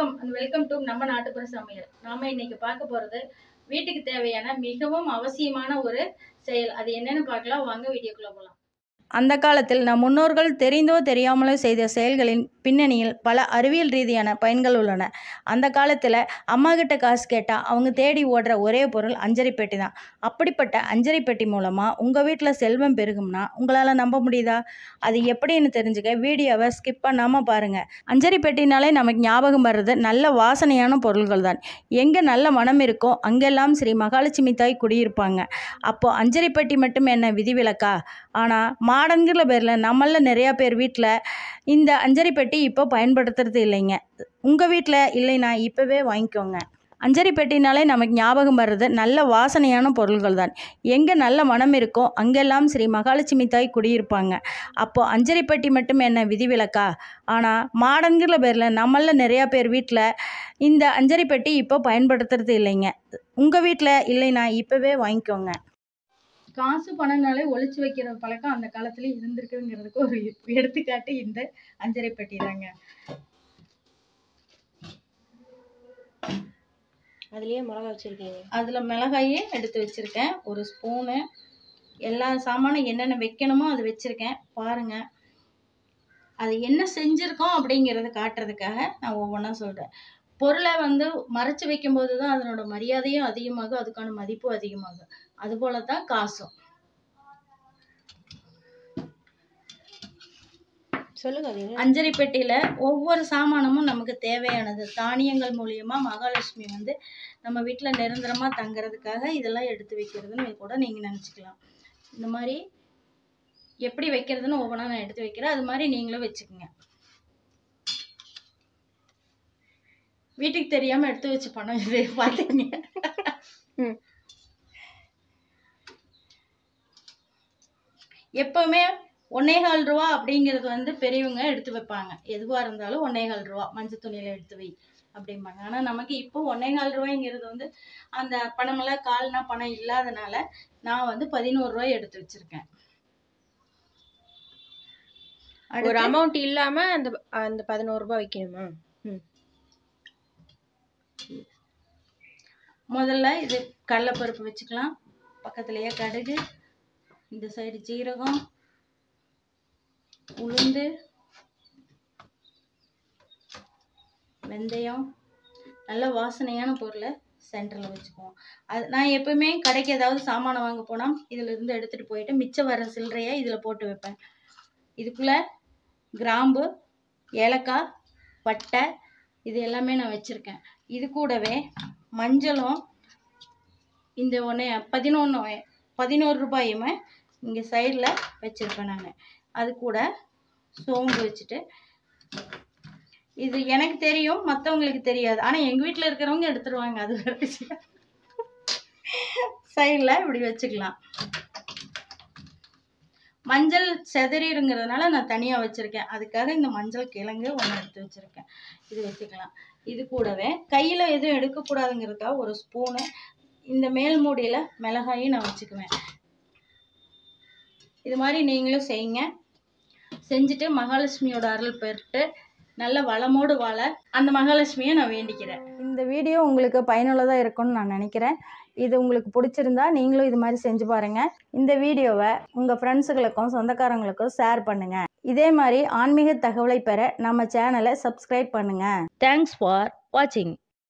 வணக்கம் welcome to நம்ம நாட்டுப்புற சமையல் நாம இன்னைக்கு பார்க்க போறது வீட்டுக்கு தேவையான மிகவும் அவசியமான ஒரு செயல் அது என்னன்னு பார்க்கலாம் வாங்க வீடியோக்குள்ள போகலாம் அந்த காலத்தில் நம் முன்னோர்கள் தெரிந்தோ தெரியாமலோ செய்த செயல்களின் பின்னணியில் பல அறிவியல் ரீதியான பயன்கள் உள்ளன அந்த காலத்தில் அம்மா கிட்ட காசு கேட்டால் அவங்க தேடி ஓடுற ஒரே பொருள் அஞ்சரை பெட்டி தான் அப்படிப்பட்ட அஞ்சரை பெட்டி மூலமாக உங்கள் வீட்டில் செல்வம் பெருகும்னா உங்களால் நம்ப முடியுதா அது எப்படின்னு தெரிஞ்சுக்க வீடியோவை ஸ்கிப் பண்ணாமல் பாருங்கள் அஞ்சரை பெட்டினாலே நமக்கு ஞாபகம் வர்றது நல்ல வாசனையான பொருள்கள் தான் எங்கே நல்ல மனம் இருக்கோ அங்கெல்லாம் ஸ்ரீ மகாலட்சுமி தாய் குடியிருப்பாங்க அப்போது அஞ்சரை பெட்டி மட்டும் என்ன விதிவிலக்கா ஆனால் மாடன்கிற பேரில் நம்மள நிறையா பேர் வீட்டில் இந்த அஞ்சரை பெட்டி இப்போ பயன்படுத்துறது இல்லைங்க உங்கள் வீட்டில் இல்லைன்னா இப்போவே வாங்கிக்கோங்க அஞ்சரை பெட்டினாலே நமக்கு ஞாபகம் வர்றது நல்ல வாசனையான பொருள்கள் தான் எங்கே நல்ல மனம் இருக்கோ அங்கெல்லாம் ஸ்ரீ மகாலட்சுமி தாய் குடியிருப்பாங்க அப்போது அஞ்சரை பெட்டி மட்டும் என்ன விதிவிலக்கா ஆனால் மாடன்கிற பேரில் நம்மள நிறையா பேர் வீட்டில் இந்த அஞ்சரை பெட்டி இப்போ பயன்படுத்துறது இல்லைங்க உங்கள் வீட்டில் இல்லைன்னா இப்போவே வாங்கிக்கோங்க காசு பணம்னாலே ஒளிச்சு வைக்கிற பழக்கம் அந்த காலத்துல இருந்திருக்குங்கிறதுக்கு ஒரு எடுத்துக்காட்டு இந்த அஞ்சரை பெட்டி தாங்க அதுலயே மிளகா வச்சிருக்கீங்க அதுல மிளகாயே எடுத்து வச்சிருக்கேன் ஒரு ஸ்பூனு எல்லா சாமானும் என்னென்ன வைக்கணுமோ அது வச்சிருக்கேன் பாருங்க அது என்ன செஞ்சிருக்கோம் அப்படிங்கிறத காட்டுறதுக்காக நான் ஒவ்வொன்றா சொல்றேன் பொருளை வந்து மறைச்சு வைக்கும்போது தான் அதனோட மரியாதையும் அதிகமாகும் அதுக்கான மதிப்பும் அதிகமாகும் அதுபோல தான் காசும் சொல்லுங்க அது என்ன அஞ்சரை பெட்டியில ஒவ்வொரு சாமானமும் நமக்கு தேவையானது தானியங்கள் மூலியமா மகாலட்சுமி வந்து நம்ம வீட்டுல நிரந்தரமா தங்குறதுக்காக இதெல்லாம் எடுத்து வைக்கிறதுன்னு கூட நீங்க நினைச்சுக்கலாம் இந்த மாதிரி எப்படி வைக்கிறதுன்னு ஒவ்வொன்றா நான் எடுத்து வைக்கிறேன் அது மாதிரி நீங்களும் வச்சுக்கோங்க வீட்டுக்கு தெரியாம எடுத்து வச்ச பணம் இது பாத்தீங்க ம். எப்பவுமே ஒன்னேகால் ரூபா அப்படிங்கிறது வந்து பெரியவங்க எடுத்து வைப்பாங்க எதுவா இருந்தாலும் ஒன்னேகால் ரூபா மஞ்சள் துணியில எடுத்து வை அப்படிம்பாங்க ஆனா நமக்கு இப்போ ஒன்னேகால் ரூபாய்ங்கிறது வந்து அந்த பணமெல்லாம் கால்னா பணம் இல்லாதனால நான் வந்து பதினோரு ரூபாய் எடுத்து வச்சிருக்கேன் ஒரு அடுத்து அமௌண்ட் இல்லாம அந்த அந்த பதினோரு ரூபாய் வைக்கணுமா ம் முதல்ல இது கடலைப்பருப்பு வச்சுக்கலாம் பக்கத்துலயே கடுகு இந்த சைடு ஜீரகம் உளுந்து வெந்தயம் நல்ல வாசனையான பொருளை சென்டரில் வச்சுக்குவோம் அது நான் எப்பவுமே கடைக்கு ஏதாவது சாமானை வாங்க போனால் இதில் இருந்து எடுத்துகிட்டு போயிட்டு மிச்சம் வர சில்லறையை இதில் போட்டு வைப்பேன் இதுக்குள்ளே கிராம்பு ஏலக்காய் பட்டை இது எல்லாமே நான் வச்சுருக்கேன் இது கூடவே மஞ்சளும் இந்த ஒன்று பதினொன்று பதினோரு ரூபாயுமே இங்கே சைடில் வச்சுருப்பேன் நான் அது கூட சோம்பு வச்சுட்டு இது எனக்கு தெரியும் மற்றவங்களுக்கு தெரியாது ஆனால் எங்கள் வீட்டில் இருக்கிறவங்க எடுத்துருவாங்க அது வேற விஷயம் சைடில் இப்படி வச்சுக்கலாம் மஞ்சள் செதறிடுங்கிறதுனால நான் தனியாக வச்சுருக்கேன் அதுக்காக இந்த மஞ்சள் கிழங்கு ஒன்று எடுத்து வச்சுருக்கேன் இது வச்சுக்கலாம் இது கூடவே கையில் எதுவும் எடுக்கக்கூடாதுங்கிறதுக்காக ஒரு ஸ்பூனு இந்த மேல் மூடியில் மிளகாயும் நான் வச்சுக்குவேன் இது மாதிரி நீங்களும் செய்யுங்க செஞ்சுட்டு மகாலட்சுமியோட அருள் பெற்று நல்ல வளமோடு வாழ அந்த மகாலட்சுமியை நான் வேண்டிக்கிறேன் இந்த வீடியோ உங்களுக்கு பயனுள்ளதாக இருக்கும்னு நான் நினைக்கிறேன் இது உங்களுக்கு பிடிச்சிருந்தா நீங்களும் இது மாதிரி செஞ்சு பாருங்கள் இந்த வீடியோவை உங்கள் ஃப்ரெண்ட்ஸுகளுக்கும் சொந்தக்காரங்களுக்கும் ஷேர் பண்ணுங்கள் இதே மாதிரி ஆன்மீக தகவலை பெற நம்ம சேனலை சப்ஸ்கிரைப் பண்ணுங்கள் தேங்க்ஸ் ஃபார் வாட்சிங்